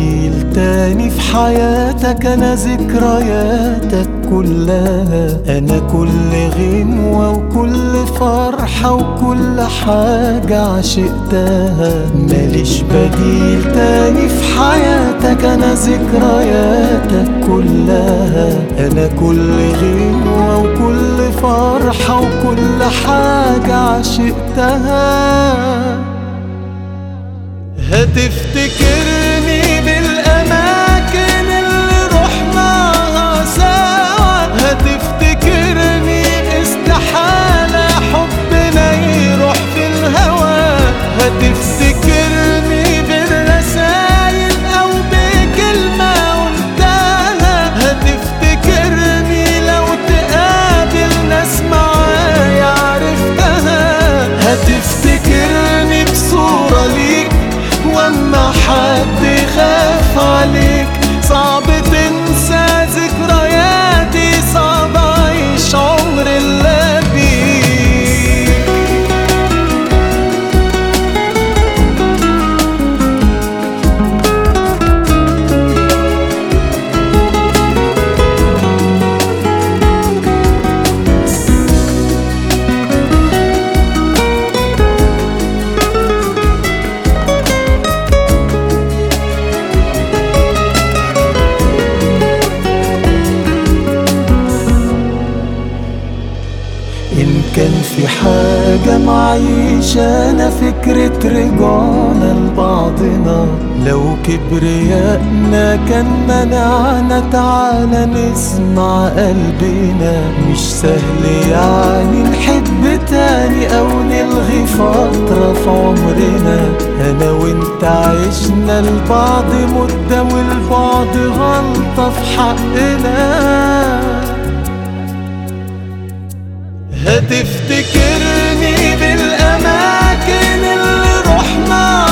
بديل تاني في حياتك انا ذكرياتك كلها انا كل غنوة وكل فرحة وكل حاجة عشقتها ماليش بديل تاني في حياتك انا ذكرياتك كلها انا كل غنوة وكل فرحة وكل حاجة عشقتها هتفتكرني بالأماكن اللي رحناها سوا هتفتكرني استحالة حبنا يروح في الهوى هتفتكرني بالرسايل أو بكلمة قلتها هتفتكرني لو تقابل ناس معايا عرفتها هتفتكرني بصورة ليك واما حد خاف عليك صعب تنسى ذكرياتي صعب اعيش عمر الا بيك إن كان في حاجة معيشة أنا فكرة رجعنا لبعضنا لو كبريائنا كان منعنا تعالى نسمع قلبنا مش سهل يعني نحب تاني أو نلغي فترة في عمرنا أنا وإنت عشنا لبعض مدة والبعد غلطة في حقنا هتفتكرني بالأماكن اللي رحنا